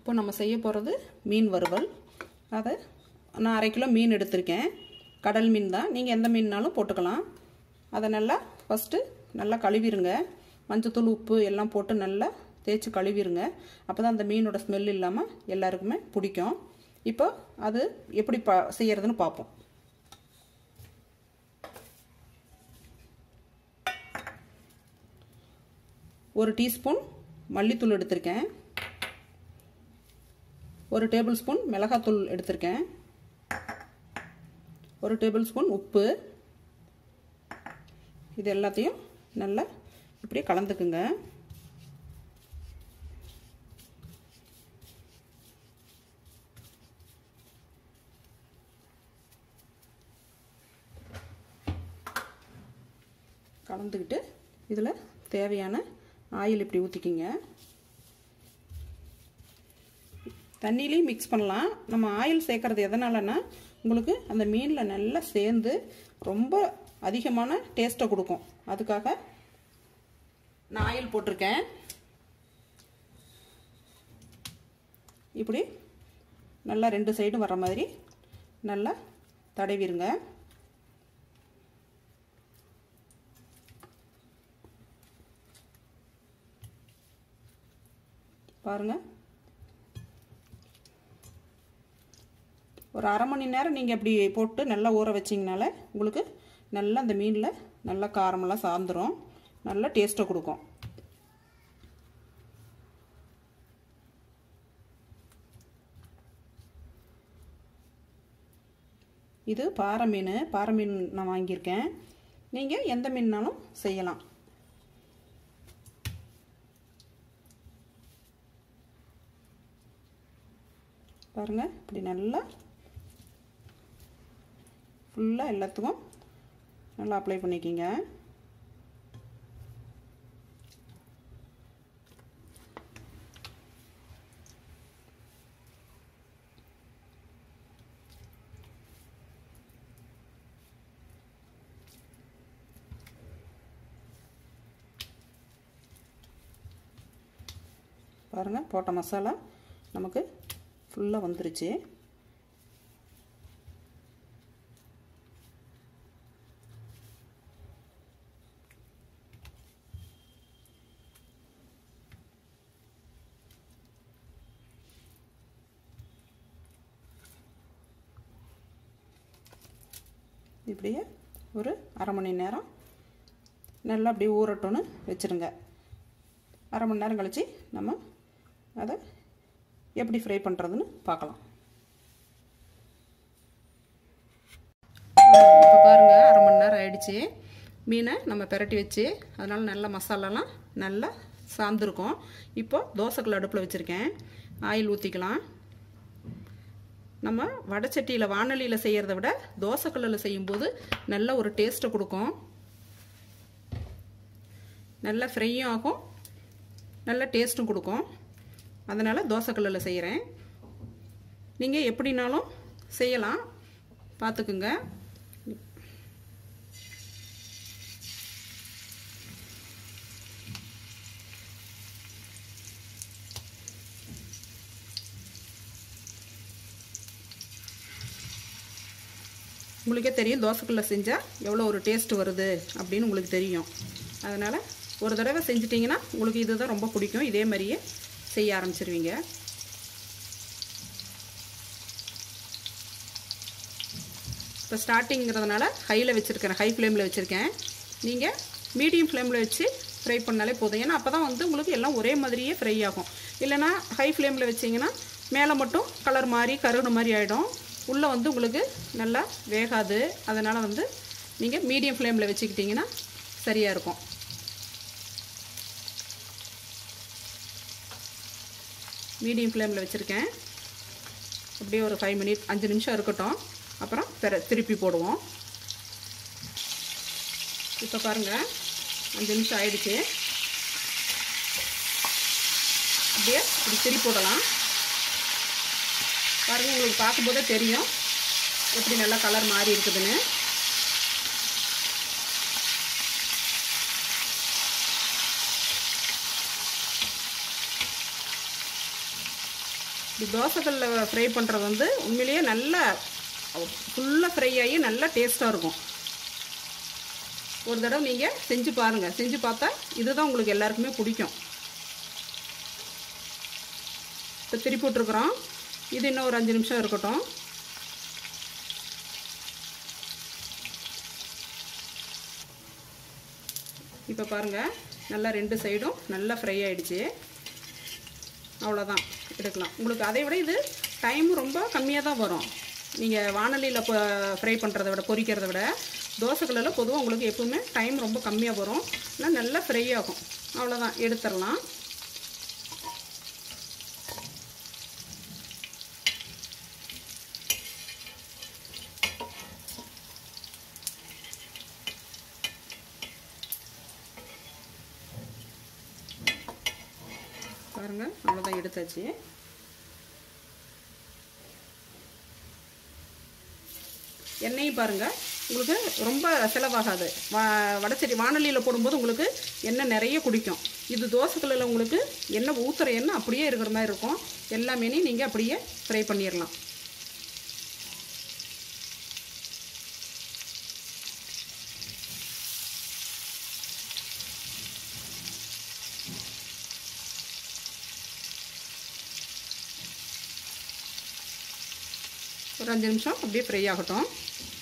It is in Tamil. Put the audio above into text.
இப்போ நம்ம செய்ய போகிறது மீன் வறுவல் அதை நான் அரை கிலோ மீன் எடுத்திருக்கேன் கடல் மீன் தான் நீங்கள் எந்த மீன்னாலும் போட்டுக்கலாம் அதை நல்லா ஃபஸ்ட்டு நல்லா கழுவிருங்க மஞ்சத்தூள் உப்பு எல்லாம் போட்டு நல்லா தேய்ச்சி கழுவிருங்க அப்போ தான் அந்த மீனோட ஸ்மெல் இல்லாமல் எல்லாருக்குமே பிடிக்கும் இப்போ அது எப்படி ப செய்யறதுன்னு பார்ப்போம் ஒரு டீஸ்பூன் மல்லித்தூள் எடுத்திருக்கேன் ஒரு டேபிள் ஸ்பூன் மிளகாத்தூள் எடுத்திருக்கேன் ஒரு டேபிள் ஸ்பூன் உப்பு இது எல்லாத்தையும் நல்லா இப்படி கலந்துக்குங்க கலந்துக்கிட்டு இதில் தேவையான ஆயில் இப்படி ஊற்றிக்கிங்க தண்ணியிலையும் மிக்ஸ் பண்ணலாம் நம்ம ஆயில் சேர்க்குறது எதனாலன்னா உங்களுக்கு அந்த மீனில் நல்லா சேர்ந்து ரொம்ப அதிகமான டேஸ்ட்டை கொடுக்கும் அதுக்காக நான் ஆயில் போட்டிருக்கேன் இப்படி நல்லா ரெண்டு சைடும் வர மாதிரி நல்லா தடவிருங்க பாருங்கள் ஒரு அரை மணி நேரம் நீங்கள் இப்படி போட்டு நல்லா ஊற வச்சிங்கனால உங்களுக்கு நல்லா அந்த மீனில் நல்லா காரமெல்லாம் சார்ந்துடும் நல்லா டேஸ்ட்டை கொடுக்கும் இது பாறை மீன் பாறை மீன் நான் வாங்கியிருக்கேன் நீங்கள் எந்த மீன்னாலும் செய்யலாம் பாருங்கள் இப்படி நல்லா ஃபுல்லாக எல்லாத்துக்கும் நல்லா அப்ளை பண்ணிக்கிங்க பாருங்கள் போட்ட மசாலா நமக்கு ஃபுல்லாக வந்துருச்சு இப்படியே ஒரு அரை மணி நேரம் நல்லா அப்படியே ஊறட்டும்னு வச்சுருங்க அரை மணி நேரம் கழித்து நம்ம அதை எப்படி ஃப்ரை பண்ணுறதுன்னு பார்க்கலாம் இப்போ பாருங்கள் அரை மணி நேரம் ஆயிடுச்சு மீனை நம்ம பெரட்டி வச்சு அதனால் நல்ல மசாலாலாம் நல்லா சார்ந்துருக்கும் இப்போ தோசைக்கல் அடுப்பில் வச்சுருக்கேன் ஆயில் ஊற்றிக்கலாம் நம்ம வடச்சட்டியில் வானொலியில் செய்கிறத விட தோசைக்கல்லில் செய்யும்போது நல்ல ஒரு டேஸ்ட்டை கொடுக்கும் நல்ல ஃப்ரையும் ஆகும் நல்ல டேஸ்ட்டும் கொடுக்கும் அதனால் தோசைக்கல்லில் செய்கிறேன் நீங்கள் எப்படினாலும் செய்யலாம் பார்த்துக்குங்க உங்களுக்கே தெரியும் தோசைக்குள்ளே செஞ்சால் எவ்வளோ ஒரு டேஸ்ட் வருது அப்படின்னு உங்களுக்கு தெரியும் அதனால் ஒரு தடவை செஞ்சிட்டிங்கன்னா உங்களுக்கு இதுதான் ரொம்ப பிடிக்கும் இதே மாதிரியே செய்ய ஆரம்பிச்சிருவீங்க இப்போ ஸ்டார்டிங்கிறதுனால ஹையில் வச்சுருக்கேன் ஹை ஃப்ளேமில் வச்சுருக்கேன் நீங்கள் மீடியம் ஃப்ளேமில் வச்சு ஃப்ரை பண்ணாலே போதும் ஏன்னா அப்போ தான் வந்து உங்களுக்கு எல்லாம் ஒரே மாதிரியே ஃப்ரை ஆகும் இல்லைனா ஹை ஃப்ளேமில் வச்சிங்கன்னா மேலே மட்டும் கலர் மாதிரி கருகுன மாதிரி ஆகிடும் உள்ளே வந்து உங்களுக்கு நல்லா வேகாது அதனால் வந்து நீங்கள் மீடியம் ஃப்ளேமில் வச்சுக்கிட்டிங்கன்னா சரியாக இருக்கும் மீடியம் ஃப்ளேமில் வச்சுருக்கேன் அப்படியே ஒரு ஃபைவ் மினிட் அஞ்சு நிமிஷம் இருக்கட்டும் அப்புறம் பெற திருப்பி போடுவோம் இப்போ பாருங்கள் அஞ்சு நிமிஷம் ஆயிடுச்சு அப்படியே இப்படி திருப்பி போடலாம் பாருங்கள் உங்களுக்கு பார்க்கும்போதே தெரியும் எப்படி நல்லா கலர் மாறி இருக்குதுன்னு இப்படி தோசைக்கல்லில் ஃப்ரை பண்ணுறது வந்து உண்மையிலேயே நல்லா ஃபுல்லாக ஃப்ரை ஆகி நல்லா டேஸ்ட்டாக இருக்கும் ஒரு தடவை நீங்கள் செஞ்சு பாருங்கள் செஞ்சு பார்த்தா இதுதான் உங்களுக்கு எல்லாருக்குமே பிடிக்கும் இப்போ திருப்பி விட்ருக்குறோம் இது இன்னும் ஒரு அஞ்சு நிமிஷம் இருக்கட்டும் இப்போ பாருங்கள் நல்லா ரெண்டு சைடும் நல்லா ஃப்ரை ஆகிடுச்சு அவ்வளோதான் எடுக்கலாம் உங்களுக்கு அதை விட இது டைம் ரொம்ப கம்மியாக தான் வரும் நீங்கள் வானலியில் இப்போ ஃப்ரை பண்ணுறத விட பொரிக்கிறத விட தோசைக்கல்லில் பொதுவாக உங்களுக்கு எப்பவுமே டைம் ரொம்ப கம்மியாக வரும் ஆனால் நல்லா ஃப்ரை ஆகும் அவ்வளோதான் எடுத்துடலாம் பாருங்கள் அவ்வளோதான் எடுத்தாச்சு எண்ணெயும் பாருங்கள் உங்களுக்கு ரொம்ப செலவாகாது வா வடச்சட்டி வானொலியில் போடும்போது உங்களுக்கு எண்ணெய் நிறைய குடிக்கும் இது தோசைக்கல்லில் உங்களுக்கு எண்ணெய் ஊற்றுற எண்ணெய் அப்படியே இருக்கிற மாதிரி இருக்கும் எல்லாமே நீங்கள் அப்படியே ஃப்ரை பண்ணிடலாம் ஒரு அஞ்சு நிமிஷம் அப்படியே ஃப்ரை ஆகட்டும்